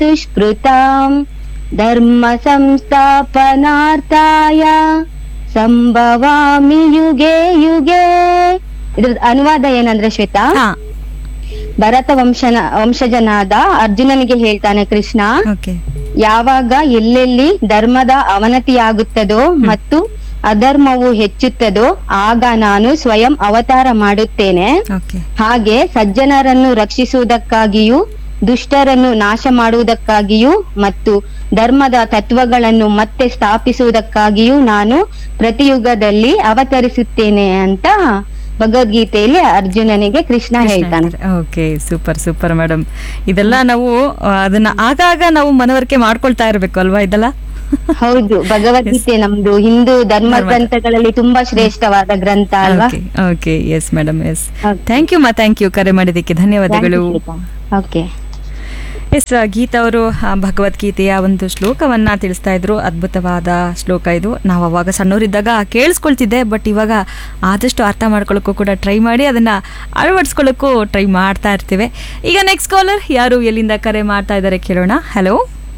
ದುಷ್ಕೃತಾಂ ಧರ್ಮ ಸಂಸ್ಥಾಪನಾರ್ಥಾಯ ಸಂಭವಾಮಿ ಯುಗೆ ಯುಗೆ ಇದ್ರ ಅನುವಾದ ಏನಂದ್ರೆ ಶ್ವೇತಾ ಹಾ ಭರತ ವಂಶನ ವಂಶಜನಾದ ಅರ್ಜುನನಿಗೆ ಹೇಳ್ತಾನೆ ಕೃಷ್ಣ ಓಕೆ ಯಾವಾಗ ಎಲ್ಲೆಲ್ಲಿ ಧರ್ಮದ ಅವನತಿಯಾಗುತ್ತದೋ ಮತ್ತು ಅಧರ್ಮವು ಹೆಚ್ಚುತ್ತದೋ ಆಗ ನಾನು ಸ್ವಯಂ ಅವತಾರ ಮಾಡುತ್ತೇನೆ ಓಕೆ ಹಾಗೆ ಸಜ್ಜನರನ್ನು ರಕ್ಷಿಸುವುದಕ್ಕಾಗಿಯೂ ದುಷ್ಟರನ್ನು ನಾಶ ಮಾಡುವುದಕ್ಕಾಗಿಯೂ ಮತ್ತು ಧರ್ಮದ ತತ್ವಗಳನ್ನು ಮತ್ತೆ ಸ್ಥಾಪಿಸುವುದಕ್ಕಾಗಿಯೂ ನಾನು ಪ್ರತಿಯುಗದಲ್ಲಿ ಅವತರಿಸುತ್ತೇನೆ ಅಂತ ಭಗವದ್ಗೀತೆಯಲ್ಲಿ ಅರ್ಜುನನಿಗೆ ಕೃಷ್ಣ ಹೇಳ್ತಾನೆ ಓಕೆ ಸೂಪರ್ ಸೂಪರ್ ಮೇಡಮ್ ಇದೆಲ್ಲ ನಾವು ಆ, ಅದನ್ನ ಆಗಾಗ ನಾವು ಮನವರಿಕೆ ಮಾಡ್ಕೊಳ್ತಾ ಇರ್ಬೇಕು ಅಲ್ವಾ ಇದೆಲ್ಲ ಹೌದು ಭಗವದ್ಗೀತೆ ನಮ್ದು ಹಿಂದೂ ಧರ್ಮ ಗ್ರಂಥಗಳಲ್ಲಿ ತುಂಬಾ ಶ್ರೇಷ್ಠವಾದ ಗ್ರಂಥ ಅಲ್ವಾ okay okay yes madam yes Okay. Thank you ಮಾ ಥ್ಯಾಂಕ್ ಯು ಕರೆ ಮಾಡಿದ್ದಕ್ಕೆ ಧನ್ಯವಾದಗಳು ಓಕೆ ಎಸ್ ಗೀತಾ ಅವರು ಆ, ಭಗವದ್ಗೀತೆಯ ಒಂದು ಶ್ಲೋಕವನ್ನ ತಿಳಿಸ್ತಾ ಇದ್ರು ಅದ್ಭುತವಾದ ಶ್ಲೋಕ ಇದು ನಾವು ಅವಾಗ ಸಣ್ಣವರಿದ್ದಾಗ ಕೇಳಿಸ್ಕೊಳ್ತಿದ್ದೆ ಬಟ್ ಇವಾಗ ಆದಷ್ಟು ಅರ್ಥ ಮಾಡ್ಕೊಳ್ಳೋಕ್ಕೂ ಕೂಡ ಟ್ರೈ ಮಾಡಿ ಅದನ್ನ ಅಳವಡಿಸ್ಕೊಳ್ಳೋಕ್ಕೂ ಟ್ರೈ ಮಾಡ್ತಾ ಇರ್ತೀವಿ ಈಗ ನೆಕ್ಸ್ಟ್ ಕಾಲರ್ ಯಾರು ಎಲ್ಲಿಂದ ಕರೆ ಮಾಡ್ತಾ ಇದ್ದಾರೆ ಕೇಳೋಣ ಹಲೋ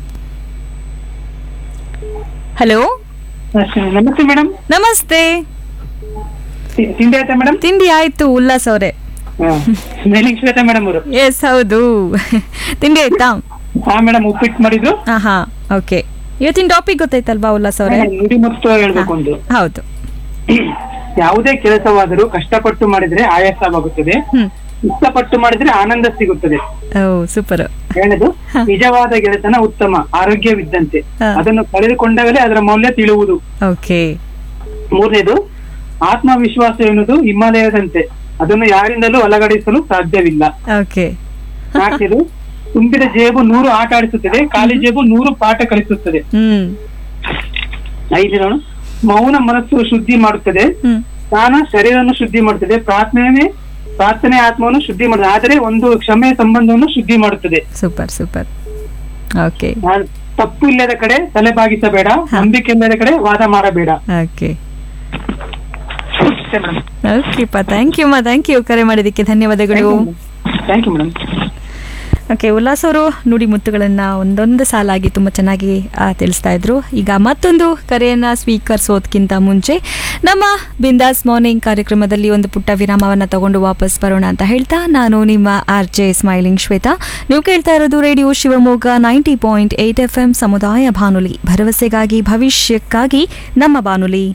ಹಲೋ ನಮಸ್ತೆ ಮೇಡಮ್ ನಮಸ್ತೆ ತಿಂಡಿ ಆಯ್ತಾ ಮೇಡಮ್ ತಿಂಡಿ ಆಯ್ತು ಉಲ್ಲಾಸ್ ಅವರೇ ಸ್ಮೈಲಿಂಗ್ ಶ್ವೇತಾ ಮೇಡಮ್ ಅವರು ಎಸ್ ಹೌದು ತಿಂಡಿ ಆಯ್ತಾ ಹಾ ಮೇಡಮ್ ಉಪ್ಪಿಟ್ಟು ಮಾಡಿದ್ದು ಹಾ ಹಾ ಓಕೆ ಇವತ್ತಿನ ಟಾಪಿಕ್ ಗೊತ್ತಾಯ್ತಲ್ವಾ ಉಲ್ಲಾಸ್ ಅವರೇ ನುಡಿ ಮತ್ತು ಹೇಳ್ಬೇಕು ಒಂದು ಹೌದು ಯಾವುದೇ ಕೆಲಸವಾದರೂ ಕಷ್ಟಪಟ್ಟು ಮಾಡಿದ್ರೆ ಆಯಾಸವಾಗುತ್ತದೆ ಹ್ಮ್ ಇಷ್ಟಪಟ್ಟು ಮಾಡಿದ್ರೆ ಆನಂದ ಸಿಗುತ್ತದೆ ಓ ಸೂಪರ್ ಹೇಳದು ನಿಜವಾದ ಗೆಳೆತನ ಉತ್ತಮ ಆರೋಗ್ಯವಿದ್ದಂತೆ ಹಾ. ಅದನ್ನು ಕಳೆದುಕೊಂಡಾಗಲೇ ಅದರ ಮೌಲ್ಯ ತಿಳಿಯುವುದು ಓಕೆ ಮೂರನೇದು ಆತ್ಮವಿಶ್ವಾಸ ಎನ್ನುವುದು ಹಿಮಾಲಯದಂತೆ ಅದನ್ನು ಯಾರಿಂದಲೂ ಅಲಗಡಿಸಲು ಸಾಧ್ಯವಿಲ್ಲ ಓಕೆ ನಾಲ್ಕನೇದು ತುಂಬಿದ ಜೇಬು ನೂರು ಆಟ ಆಡಿಸುತ್ತದೆ ಖಾಲಿ ಜೇಬು ನೂರು ಪಾಠ ಕಲಿಸುತ್ತದೆ ಹ್ಮ್ ಐದನೇದು ಮೌನ ಮನಸ್ಸು ಶುದ್ಧಿ ಮಾಡುತ್ತದೆ ಹ್ಮ್ ಸ್ನಾನ ಶರೀರವನ್ನು ಶುದ್ಧಿ ಮಾಡುತ್ತದೆ ಪ್ರಾರ್ಥನೆ ಪ್ರಾರ್ಥನೆ ಆತ್ಮವನ್ನು ಶುದ್ಧಿ ಮಾಡುತ್ತದೆ ಆದರೆ ಒಂದು ಕ್ಷಮೆ ಸಂಬಂಧವನ್ನು ಶುದ್ಧಿ ಮಾಡುತ್ತದೆ ಸೂಪರ್ ಸೂಪರ್ ಓಕೆ ಆ, ತಪ್ಪು ಇಲ್ಲದ ಕಡೆ ತಲೆ ಬಾಗಿಸಬೇಡ ನಂಬಿಕೆ ಇಲ್ಲದ ಕಡೆ ವಾದ ಮಾಡಬೇಡ ಓಕೆ ಅಷ್ಟೇ ಮೇಡಮ್ ಓಕೆಪ್ಪ ಥ್ಯಾಂಕ್ ಯು ಮಾ ಥ್ಯಾಂಕ್ ಯು ಕರೆ ಮಾಡಿದ್ದಕ್ಕೆ ಧನ್ಯವಾದಗಳು thank you madam okay Ullas ಅವರು ನುಡಿ ಮುತ್ತುಗಳನ್ನು ಒಂದೊಂದು ಸಾಲಾಗಿ ತುಂಬ ಚೆನ್ನಾಗಿ ಆ, ತಿಳಿಸ್ತಾ ಇದ್ರು ಈಗ ಮತ್ತೊಂದು ಕರೆಯನ್ನು ಸ್ವೀಕರಿಸೋದಕ್ಕಿಂತ ಮುಂಚೆ ನಮ್ಮ ಬಿಂದಾಸ್ ಮಾರ್ನಿಂಗ್ ಕಾರ್ಯಕ್ರಮದಲ್ಲಿ ಒಂದು ಪುಟ್ಟ ವಿರಾಮವನ್ನು ತಗೊಂಡು ವಾಪಸ್ ಬರೋಣ ಅಂತ ಹೇಳ್ತಾ ನಾನು ನಿಮ್ಮ ಆರ್ ಜೆ ಸ್ಮೈಲಿಂಗ್ ಶ್ವೇತಾ ನೀವು ಕೇಳ್ತಾ ಇರೋದು radio Shivamogga ninety point eight F M ಸಮುದಾಯ ಬಾನುಲಿ ಭರವಸೆಗಾಗಿ ಭವಿಷ್ಯಕ್ಕಾಗಿ ನಮ್ಮ ಬಾನುಲಿ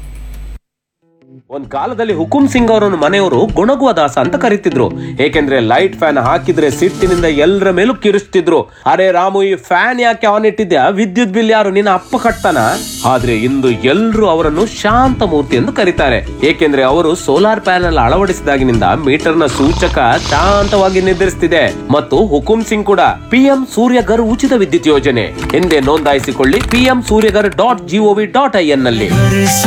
ಒಂದ್ ಕಾಲದಲ್ಲಿ ಹುಕುಂ ಸಿಂಗ್ ಅವರನ್ನು ಮನೆಯವರು ಗುಣಗುವ ದಾಸ ಅಂತ ಕರೀತಿದ್ರು ಏಕೆಂದ್ರೆ ಲೈಟ್ ಫ್ಯಾನ್ ಹಾಕಿದ್ರೆ ಸಿಟ್ಟಿನಿಂದ ಎಲ್ಲರ ಮೇಲೂ ಕಿರಿಸ್ತಿದ್ರು ಅರೆ ರಾಮು ಈ ಫ್ಯಾನ್ ಯಾಕೆ ಆನ್ ಇಟ್ಟಿದ್ಯಾ ವಿದ್ಯುತ್ ಬಿಲ್ ಯಾರು ನಿನ್ನ ಅಪ್ಪ ಕಟ್ತಾನ ಆದ್ರೆ ಇಂದು ಎಲ್ರು ಅವರನ್ನು ಶಾಂತ ಮೂರ್ತಿ ಎಂದು ಕರೀತಾರೆ ಏಕೆಂದ್ರೆ ಅವರು ಸೋಲಾರ್ ಪ್ಯಾನೆಲ್ ಅಳವಡಿಸಿದಾಗಿನಿಂದ ಮೀಟರ್ನ ಸೂಚಕ ಶಾಂತವಾಗಿ ನಿರ್ಧರಿಸ್ತಿದೆ ಮತ್ತು ಹುಕುಂ ಸಿಂಗ್ ಕೂಡ ಪಿಎಂ ಸೂರ್ಯಗರ್ ಉಚಿತ ವಿದ್ಯುತ್ ಯೋಜನೆ ಎಂದೇ ನೋಂದಾಯಿಸಿಕೊಳ್ಳಿ PM Suryaghar dot gov dot I N ನಲ್ಲಿ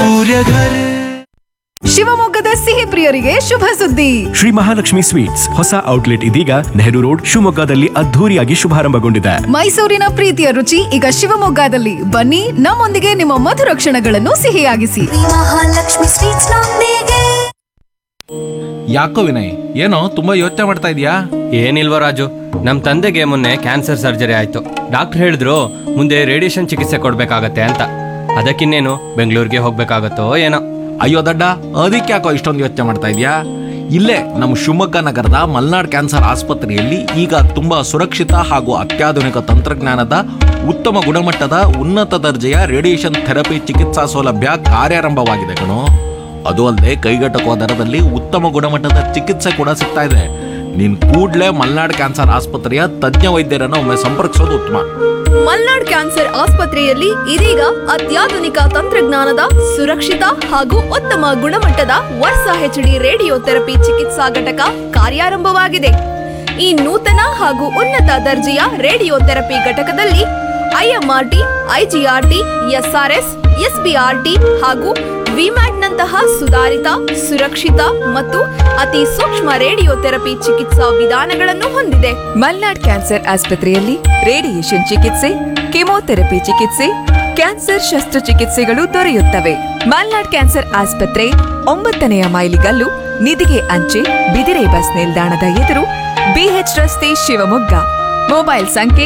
ಶಿವಮೊಗ್ಗದ ಸಿಹಿ ಪ್ರಿಯರಿಗೆ ಶುಭ ಸುದ್ದಿ ಶ್ರೀ ಮಹಾಲಕ್ಷ್ಮಿ ಸ್ವೀಟ್ಸ್ ಹೊಸ ಔಟ್ಲೆಟ್ ಇದೀಗ ನೆಹರು ರೋಡ್ ಶಿವಮೊಗ್ಗದಲ್ಲಿ ಅದ್ಧೂರಿಯಾಗಿ ಶುಭಾರಂಭಗೊಂಡಿದೆ ಮೈಸೂರಿನ ಪ್ರೀತಿಯ ರುಚಿ ಈಗ ಶಿವಮೊಗ್ಗದಲ್ಲಿ ಬನ್ನಿ ನಮ್ಮೊಂದಿಗೆ ನಿಮ್ಮ ಮಧುರ ಕ್ಷಣಗಳನ್ನು ಸಿಹಿಯಾಗಿಸಿ ಮಹಾಲಕ್ಷ್ಮಿ ಸ್ವೀಟ್ಸ್ ನೊಂದಿಗೆ ಯಾಕೋ ವಿನಯ್ ಏನೋ ತುಂಬಾ ಯೋಚನೆ ಮಾಡ್ತಾ ಇದೀಯಾ ಏನಿಲ್ವ ರಾಜು ನಮ್ಮ ತಂದೆಗೆ ಮೊನ್ನೆ ಕ್ಯಾನ್ಸರ್ ಸರ್ಜರಿ ಆಯ್ತು ಡಾಕ್ಟರ್ ಹೇಳಿದ್ರು ಮುಂದೆ ರೇಡಿಯೇಷನ್ ಚಿಕಿತ್ಸೆ ಕೊಡ್ಬೇಕಾಗತ್ತೆ ಅಂತ ಅದಕ್ಕಿನ್ನೇನು ಬೆಂಗಳೂರಿಗೆ ಹೋಗ್ಬೇಕಾಗತ್ತೋ ಏನೋ ಅಯ್ಯೋ ದಡ್ಡ ಅದಕ್ಕೆ ಯಾಕೋ ಇಷ್ಟೊಂದು ಯೋಚನೆ ಮಾಡ್ತಾ ಇದೀಯಾ ಇಲ್ಲೇ ನಮ್ಮ ಶಿವಮೊಗ್ಗ ನಗರದ ಮಲ್ನಾಡ್ ಕ್ಯಾನ್ಸರ್ ಆಸ್ಪತ್ರೆಯಲ್ಲಿ ಈಗ ತುಂಬಾ ಸುರಕ್ಷಿತ ಹಾಗೂ ಅತ್ಯಾಧುನಿಕ ತಂತ್ರಜ್ಞಾನದ ಉತ್ತಮ ಗುಣಮಟ್ಟದ ಉನ್ನತ ದರ್ಜೆಯ ರೇಡಿಯೇಷನ್ ಥೆರಪಿ ಚಿಕಿತ್ಸಾ ಸೌಲಭ್ಯ ಕಾರ್ಯಾರಂಭವಾಗಿದೆ ಕಣೋ ಅದು ಅಲ್ಲದೆ ಕೈಗೆಟಕುವ ದರದಲ್ಲಿ ಉತ್ತಮ ಗುಣಮಟ್ಟದ ಚಿಕಿತ್ಸೆ ಕೂಡ ಸಿಗ್ತಾ ಇದೆ ನೀನ್ ಕೂಡ್ಲೇ ಮಲ್ನಾಡ್ ಕ್ಯಾನ್ಸರ್ ಆಸ್ಪತ್ರೆಯ ತಜ್ಞ ವೈದ್ಯರನ್ನು ಒಮ್ಮೆ ಸಂಪರ್ಕಿಸೋದು ಉತ್ತಮ ಮಲ್ನಾಡ್ ಕ್ಯಾನ್ಸರ್ ಆಸ್ಪತ್ರೆಯಲ್ಲಿ ಇದೀಗ ಅತ್ಯಾಧುನಿಕ ತಂತ್ರಜ್ಞಾನದ ಸುರಕ್ಷಿತ ಹಾಗೂ ಉತ್ತಮ ಗುಣಮಟ್ಟದ ವರ್ಸಾ ಹೆಚ್ಡಿ ರೇಡಿಯೋ ಥೆರಪಿ ಚಿಕಿತ್ಸಾ ಘಟಕ ಕಾರ್ಯಾರಂಭವಾಗಿದೆ ಈ ನೂತನ ಹಾಗೂ ಉನ್ನತ ದರ್ಜೆಯ ರೇಡಿಯೋ ಥೆರಪಿ ಘಟಕದಲ್ಲಿ ಐಎಂಆರ್ಟಿ ಐಜಿಆರ್ಟಿ ಎಸ್ಆರ್ಎಸ್ ಎಸ್ಬಿಆರ್ಟಿ ಹಾಗೂ ವಿಮ್ಯಾಟ್ನಂತಹ ಸುಧಾರಿತ ಸುರಕ್ಷಿತ ಮತ್ತು ಅತಿ ಸೂಕ್ಷ್ಮ ರೇಡಿಯೋ ಥೆರಪಿ ಚಿಕಿತ್ಸಾ ವಿಧಾನಗಳನ್ನು ಹೊಂದಿದೆ ಮಲ್ನಾಡ್ ಕ್ಯಾನ್ಸರ್ ಆಸ್ಪತ್ರೆಯಲ್ಲಿ ರೇಡಿಯೇಷನ್ ಚಿಕಿತ್ಸೆ ಕೆಮೊಥೆರಪಿ ಚಿಕಿತ್ಸೆ ಕ್ಯಾನ್ಸರ್ ಶಸ್ತ್ರಚಿಕಿತ್ಸೆಗಳು ದೊರೆಯುತ್ತವೆ ಮಲ್ನಾಡ್ ಕ್ಯಾನ್ಸರ್ ಆಸ್ಪತ್ರೆ ಒಂಬತ್ತನೆಯ ಮೈಲಿಗಲ್ಲು ನಿಧಿಗೆ ಅಂಚೆ ಬಿದಿರೆ ಬಸ್ ನಿಲ್ದಾಣದ ಎದುರು ಬಿಎಚ್ ರಸ್ತೆ ಶಿವಮೊಗ್ಗ ಮೊಬೈಲ್ ಸಂಖ್ಯೆ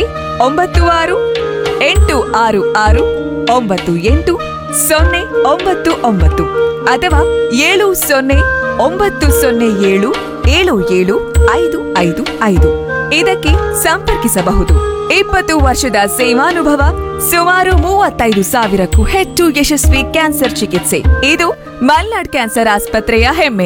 ಒಂಬತ್ತು ಆರು ಎಂಟು ಆರು ಆರು ಒಂಬತ್ತು ಎಂಟು ಸೊನ್ನೆ ಒಂಬತ್ತು ಒಂಬತ್ತು ಅಥವಾ ಏಳು ಸೊನ್ನೆ ಒಂಬತ್ತು ಸೊನ್ನೆ ಏಳು ಏಳು ಏಳು ಐದು ಐದು ಐದು ಇದಕ್ಕೆ ಸಂಪರ್ಕಿಸಬಹುದು ಇಪ್ಪತ್ತು ವರ್ಷದ ಸೇವಾನುಭವ ಸುಮಾರು ಮೂವತ್ತೈದು ಸಾವಿರಕ್ಕೂ ಹೆಚ್ಚು ಯಶಸ್ವಿ ಕ್ಯಾನ್ಸರ್ ಚಿಕಿತ್ಸೆ ಇದು ಮಲ್ನಾಡ್ ಕ್ಯಾನ್ಸರ್ ಆಸ್ಪತ್ರೆಯ ಹೆಮ್ಮೆ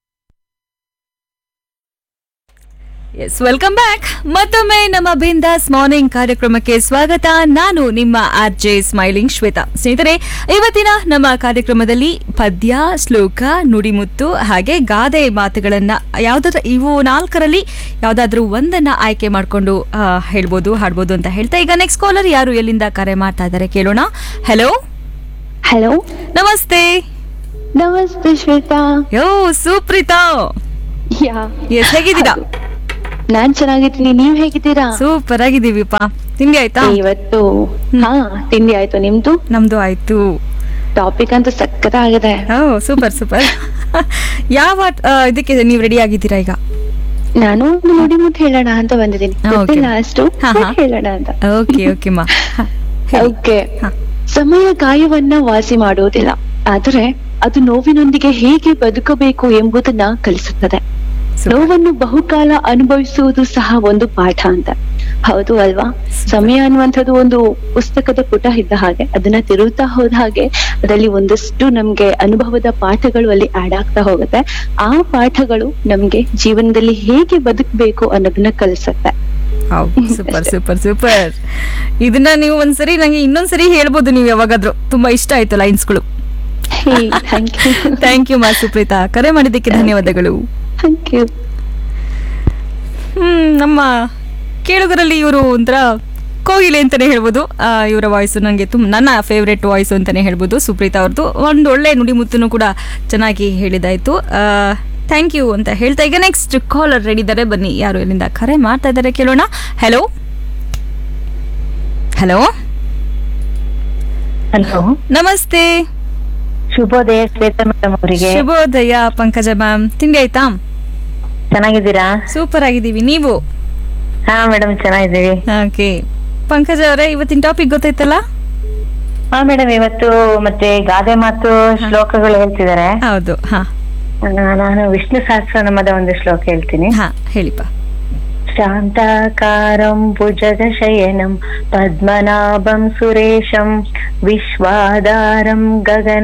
ಎಸ್ ವೆಲ್ಕಮ್ ಬ್ಯಾಕ್ ಮತ್ತೊಮ್ಮೆ ನಮ್ಮ ಬಿಂದಾಸ್ ಮಾರ್ನಿಂಗ್ ಕಾರ್ಯಕ್ರಮಕ್ಕೆ ಸ್ವಾಗತ ನಾನು ನಿಮ್ಮ ಆರ್ ಜೆ ಸ್ಮೈಲಿಂಗ್ ಶ್ವೇತಾ ಸ್ನೇಹಿತರೆ ಇವತ್ತಿನ ನಮ್ಮ ಕಾರ್ಯಕ್ರಮದಲ್ಲಿ ಪದ್ಯ ಶ್ಲೋಕ ನುಡಿಮುತ್ತು ಹಾಗೆ ಗಾದೆ ಮಾತುಗಳನ್ನ ಯಾವ್ದಾದ್ರು ಇವು ನಾಲ್ಕರಲ್ಲಿ ಯಾವ್ದಾದ್ರು ಒಂದನ್ನ ಆಯ್ಕೆ ಮಾಡ್ಕೊಂಡು ಆ, ಹೇಳ್ಬೋದು ಹಾಡ್ಬೋದು ಅಂತ ಹೇಳ್ತಾ ಈಗ ನೆಕ್ಸ್ಟ್ ಕಾಲರ್ ಯಾರು ಎಲ್ಲಿಂದ ಕರೆ ಮಾಡ್ತಾ ಇದ್ದಾರೆ ಕೇಳೋಣ ಹಲೋ ಹಲೋ ನಮಸ್ತೆ ನಮಸ್ತೆ ಶ್ವೇತಾ ಯೋ ಸುಪ್ರೀತಾ ಯಾ ಎಸ್ ಹೇಗಿದ್ದೀರಾ ನಾನ್ ಚೆನ್ನಾಗಿದ್ದೀನಿ ನೀವ್ ಹೇಗಿದ್ದೀರಾ ಸೂಪರ್ ಆಗಿದ್ದೀವಿಪ್ಪ ತಿಂಡಿ ಆಯ್ತಾ ಇವತ್ತು ಹಾ ತಿಂಡಿ ಆಯ್ತು ನಿಮ್ದು ನಮ್ದು ಆಯ್ತು ಟಾಪಿಕ್ ಅಂತೂ ಸಕ್ಕತ್ ಆಗಿದೆ ಓ ಸೂಪರ್ ಸೂಪರ್ ಯಾವ ಆ, ಇದಕ್ಕೆ ನೀವು ರೆಡಿ ಆಗಿದ್ದೀರಾ ಈಗ ನಾನು ಒಂದು ನುಡಿ ಮುಟ್ಟು ಹೇಳೋಣ ಅಂತ ಬಂದಿದ್ದೀನಿ ಹಾ, okay. ಗೊತ್ತಿಲ್ಲ ಅಷ್ಟು ಹಾ, ಹಾ. ಹೇಳೋಣ ಅಂತ ಓಕೆ ಓಕೆ ಮಾ ಹ, ಹೇಳಿ. ಓಕೆ ಹಾ. ಸಮಯ ಗಾಯವನ್ನ ವಾಸಿ ಮಾಡುವುದಿಲ್ಲ ಆದರೆ ಅದು ನೋವಿನೊಂದಿಗೆ ಹೇಗೆ ಬದುಕಬೇಕು ಎಂಬುದನ್ನ ಕಲಿಸುತ್ತದೆ Super. ನೋವನ್ನು ಬಹುಕಾಲ ಅನುಭವಿಸುವುದು ಸಹ ಒಂದು ಪಾಠ ಅಂತ ಹೌದು ಅಲ್ವಾ ಸಮಯ ಅನ್ನುವಂಥದ್ದು ಒಂದು ಪುಸ್ತಕದ ಪುಟ ಇದ್ದ ಹಾಗೆ ಅದನ್ನ ತಿರುಗ್ತಾ ಹೋದ ಹಾಗೆ ಅದರಲ್ಲಿ ಒಂದಷ್ಟು ನಮ್ಗೆ ಅನುಭವದ ಪಾಠಗಳು ಅಲ್ಲಿ ಆಡ್ ಆಗ್ತಾ ಹೋಗುತ್ತೆ ಆ ಪಾಠಗಳು ನಮ್ಗೆ ಜೀವನದಲ್ಲಿ ಹೇಗೆ ಬದುಕಬೇಕು ಅನ್ನೋದನ್ನ ಕಲಿಸುತ್ತೆ ಸೂಪರ್ ಸೂಪರ್ ಸೂಪರ್ ಇದನ್ನ ನೀವು ಒಂದ್ಸರಿ ನಂಗೆ ಇನ್ನೊಂದ್ಸರಿ ಹೇಳ್ಬೋದು ನೀವು ಯಾವಾಗಾದ್ರೂ ತುಂಬಾ ಇಷ್ಟ ಆಯ್ತು ಲೈನ್ಸ್ಗಳು ಥ್ಯಾಂಕ್ ಯು ಥ್ಯಾಂಕ್ ಯು ಮಾ ಸುಪ್ರೀತಾ ಕರೆ ಮಾಡಿದ್ದಕ್ಕೆ ಧನ್ಯವಾದಗಳು ಥ್ಯಾಂಕ್ ಯು ಹ್ಮ್ ನಮ್ಮ ಕೇಳುಗರಲ್ಲಿ ಇವರು ಒಂಥರ ಕೋಗಿಲೆ ಅಂತಾನೆ ಹೇಳ್ಬೋದು ಆ, ಇವರ ವಾಯ್ಸು ನನಗೆ ತುಂಬ ನನ್ನ ಫೇವ್ರೆಟ್ ವಾಯ್ಸು ಅಂತಾನೆ ಹೇಳ್ಬೋದು ಸುಪ್ರೀತಾ ಅವ್ರದ್ದು ಒಂದು ಒಳ್ಳೆ ನುಡಿಮುತ್ತನ್ನು ಕೂಡ ಚೆನ್ನಾಗಿ ಹೇಳಿದಾಯ್ತು ಥ್ಯಾಂಕ್ ಯು ಅಂತ ಹೇಳ್ತಾ ಈಗ ನೆಕ್ಸ್ಟ್ ಕಾಲರ್ ರೆಡಿ ಇದ್ದಾರೆ ಬನ್ನಿ ಯಾರು ಎಲ್ಲಿಂದ ಕರೆ ಮಾಡ್ತಾ ಇದ್ದಾರೆ ಕೇಳೋಣ ಹಲೋ ಹಲೋ ಹಲೋ ನಮಸ್ತೆ ಶುಭೋದಯ ಶ್ವೇತಾ ಮೇಡಮ್ ಅವರಿಗೆ ಶುಭೋದಯ ಪಂಕಜ ಮ್ಯಾಮ್ ತಿಂಡಿ ಆಯ್ತಾ ಚೆನ್ನಾಗಿದ್ದೀರಾ ಸೂಪರ್ ಆಗಿದ್ದೀವಿ ನೀವು ಹಾ ಮೇಡಮ್ ಚೆನ್ನಾಗಿದ್ದೀವಿ ಓಕೆ ಪಂಕಜ ಅವರೇ ಇವತ್ತಿನ ಟಾಪಿಕ್ ಗೊತ್ತಾಯ್ತಲ್ಲ ಹಾ ಮೇಡಮ್ ಇವತ್ತು ಮತ್ತೆ ಗಾದೆ ಮಾತು ಶ್ಲೋಕಗಳು ಹೇಳ್ತಿದ್ದಾರೆ ಹೌದು ಹಾ ಆ, ನಾನು ವಿಷ್ಣು ಸಹಸ್ರನಾಮದ ಒಂದು ಶ್ಲೋಕ ಹೇಳ್ತೀನಿ ಹಾ ಹೇಳಿಪ್ಪ ಶಾಂತಾಕಾರಂ ಭುಜಗಶಯನಂ ಪದ್ಮನಾಭಂ ಸುರೇಶಂ ವಿಶ್ವಾಧಾರಂ ಗಗನ